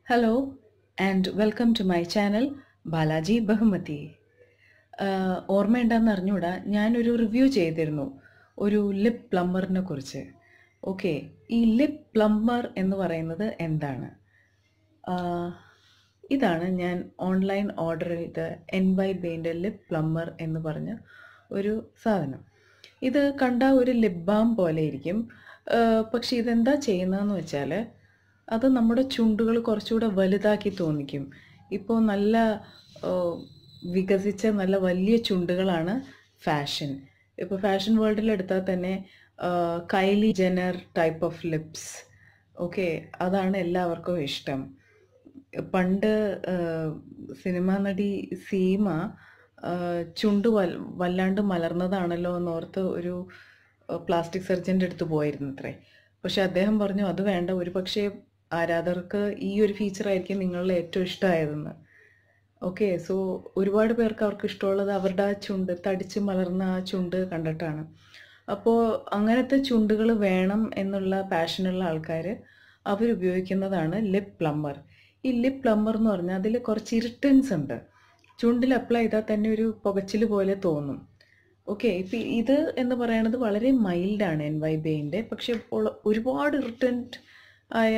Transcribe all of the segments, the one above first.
Hello and welcome to my channel Balaji ബഹുമതി ആഹ് ഓർമ്മയുണ്ടെന്ന് അറിഞ്ഞൂടാ ഞാനൊരു റിവ്യൂ ചെയ്തിരുന്നു ഒരു ലിപ് പ്ലംബറിനെ കുറിച്ച് ഓക്കെ ഈ ലിപ് പ്ലംബർ എന്ന് പറയുന്നത് എന്താണ് ആഹ് ഇതാണ് ഞാൻ ഓൺലൈൻ ഓർഡർ ചെയ്ത എൻ വൈ ബെയിൻ്റെ ലിപ് പ്ലംബർ എന്ന് പറഞ്ഞ ഒരു സാധനം ഇത് കണ്ട ഒരു ലിപ് ബാം പോലെ ഇരിക്കും ആഹ് പക്ഷെ ഇതെന്താ ചെയ്യുന്നതെന്ന് വെച്ചാൽ അത് നമ്മുടെ ചുണ്ടുകൾ കുറച്ചുകൂടെ വലുതാക്കി തോന്നിക്കും ഇപ്പോൾ നല്ല ആഹ് വികസിച്ച നല്ല വലിയ ചുണ്ടുകളാണ് ഫാഷൻ ഇപ്പോൾ ഫാഷൻ വേൾഡിൽ എടുത്താൽ തന്നെ ആഹ് Kylie Jenner type of lips okay അതാണ് എല്ലാവർക്കും ഇഷ്ടം പണ്ട് ആഹ് സിനിമാ നടി സീമ ആഹ് ചുണ്ട് വൽ വല്ലാണ്ട് മലർന്നതാണല്ലോ എന്നോർത്ത് ഒരു പ്ലാസ്റ്റിക് സർജൻ്റെ അടുത്ത് പോയിരുന്നത്രേ പക്ഷെ അദ്ദേഹം പറഞ്ഞു അത് വേണ്ട ഒരു പക്ഷേ ആരാധകർക്ക് ഈ ഒരു ഫീച്ചറായിരിക്കും നിങ്ങളിൽ ഏറ്റവും ഇഷ്ടമായതെന്ന് ഓക്കെ സോ ഒരുപാട് പേർക്ക് അവർക്ക് ഇഷ്ടമുള്ളത് അവരുടെ ആ ചുണ്ട് തടിച്ച് മലർന്ന ആ ചുണ്ട് കണ്ടിട്ടാണ് അപ്പോൾ അങ്ങനത്തെ ചുണ്ടുകൾ വേണം എന്നുള്ള പാഷനുള്ള ആൾക്കാർ അവരുപയോഗിക്കുന്നതാണ് ലിപ് പ്ലംബർ ഈ ലിപ് പ്ലംബർ എന്ന് പറഞ്ഞാൽ അതിൽ കുറച്ച് ഇറിറ്റൻസ് ഉണ്ട് ചുണ്ടിൽ അപ്ലൈ ചെയ്താൽ തന്നെ ഒരു പുകച്ചിൽ പോലെ തോന്നും ഓക്കെ ഇപ്പം ഇത് എന്ന് പറയുന്നത് വളരെ മൈൽഡാണ് എൻ വൈ ബെയിൻ്റെ പക്ഷെ ഇപ്പോൾ ഒരുപാട് ഇറിറ്റൻറ്റ് ആയ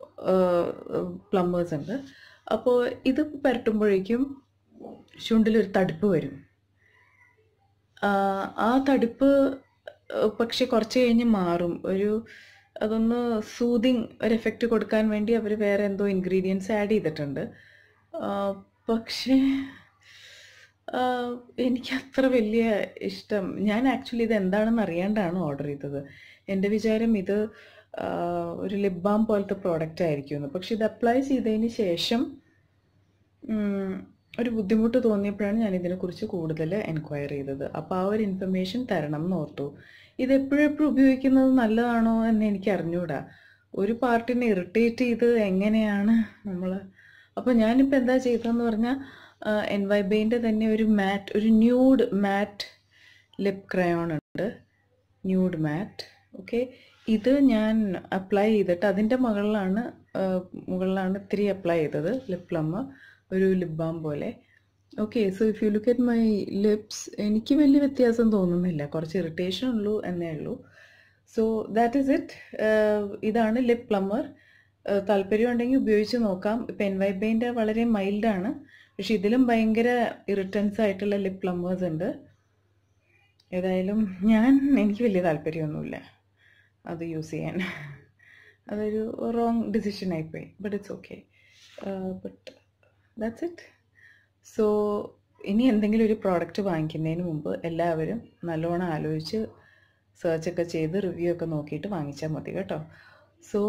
പ്ലംബേഴ്സ് ഉണ്ട് അപ്പോൾ ഇത് പുരട്ടുമ്പോഴേക്കും ചുണ്ടിലൊരു തടുപ്പ് വരും ആ ആ തടുപ്പ് ഏഹ്, പക്ഷെ കുറച്ച് കഴിഞ്ഞ് മാറും ഒരു അതൊന്ന് സൂതിങ് ഒരു എഫക്റ്റ് കൊടുക്കാൻ വേണ്ടി അവർ വേറെ എന്തോ ഇൻഗ്രീഡിയൻസ് ആഡ് ചെയ്തിട്ടുണ്ട് ആ, പക്ഷേ ആ, എനിക്ക് അത്ര വലിയ ഇഷ്ടം ഞാൻ ആക്ച്വലി ഇത് എന്താണെന്ന് അറിയാണ്ടാണ് ഓർഡർ ചെയ്തത് എൻ്റെ വിചാരം ഇത് ആ, ഒരു ലിപ് ബാം പോലത്തെ പ്രോഡക്റ്റ് ആയിരിക്കുമെന്ന് പക്ഷെ ഇത് അപ്ലൈ ചെയ്തതിന് ശേഷം ഉം, ഒരു ബുദ്ധിമുട്ട് തോന്നിയപ്പോഴാണ് ഞാൻ ഇതിനെക്കുറിച്ച് കൂടുതൽ എൻക്വയർ ചെയ്തത് അപ്പോൾ ആ ഒരു ഇൻഫർമേഷൻ തരണം എന്ന് ഓർത്തു ഇത് എപ്പോഴും എപ്പോഴും ഉപയോഗിക്കുന്നത് നല്ലതാണോ എന്ന് എനിക്ക് അറിഞ്ഞൂടാ ഒരു പാർട്ടിനെ ഇറിറ്റേറ്റ് ചെയ്ത് എങ്ങനെയാണ് നമ്മൾ അപ്പോൾ ഞാനിപ്പോൾ എന്താ ചെയ്തതെന്ന് പറഞ്ഞാൽ എൻ വൈ ബെയിൻ്റെ തന്നെ ഒരു മാറ്റ് ഒരു ന്യൂഡ് മാറ്റ് ലിപ് ക്രയോൺ ഉണ്ട് ന്യൂഡ് മാറ്റ് ഓക്കെ ഇത് ഞാൻ അപ്ലൈ ചെയ്തിട്ട് അതിൻ്റെ മുകളിലാണ് ആ, മുകളിലാണ് ഇത്തിരി അപ്ലൈ ചെയ്തത് ലിപ് പ്ലമ്മ ഒരു ലിപ് ബാം പോലെ okay so if you look at my lips എനിക്ക് വലിയ വ്യത്യാസം തോന്നുന്നില്ല കുറച്ച് ഇറിറ്റേഷൻ ഉള്ളൂ എന്നേ ഉള്ളൂ സോ ദാറ്റ് ഈസ് ഇറ്റ് ഇതാണ് ലിപ് പ്ലമ്മർ താല്പര്യം ഉണ്ടെങ്കിൽ ഉപയോഗിച്ച് നോക്കാം ഇപ്പം എൻ വൈ ബെയിൻ്റെ വളരെ മൈൽഡാണ് പക്ഷെ ഇതിലും ഭയങ്കര ഇറിറ്റൻസ് ആയിട്ടുള്ള ലിപ് പ്ലമ്മേഴ്സ് ഉണ്ട് ഏതായാലും ഞാൻ എനിക്ക് വലിയ താല്പര്യമൊന്നുമില്ല അത് യൂസ് ചെയ്യാൻ അതൊരു റോങ് ഡിസിഷൻ ആയിപ്പോയി but it's okay but that's it so ഇനി എന്തെങ്കിലും ഒരു പ്രോഡക്റ്റ് വാങ്ങിക്കുന്നതിന് മുമ്പ് എല്ലാവരും നല്ലോണം ആലോചിച്ച് സെർച്ചൊക്കെ ചെയ്ത് റിവ്യൂ ഒക്കെ നോക്കിയിട്ട് വാങ്ങിച്ചാൽ മതി കേട്ടോ സോ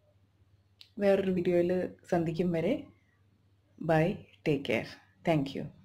വേറൊരു വീഡിയോയിൽ സന്ധിക്കും വരെ bye take care thank U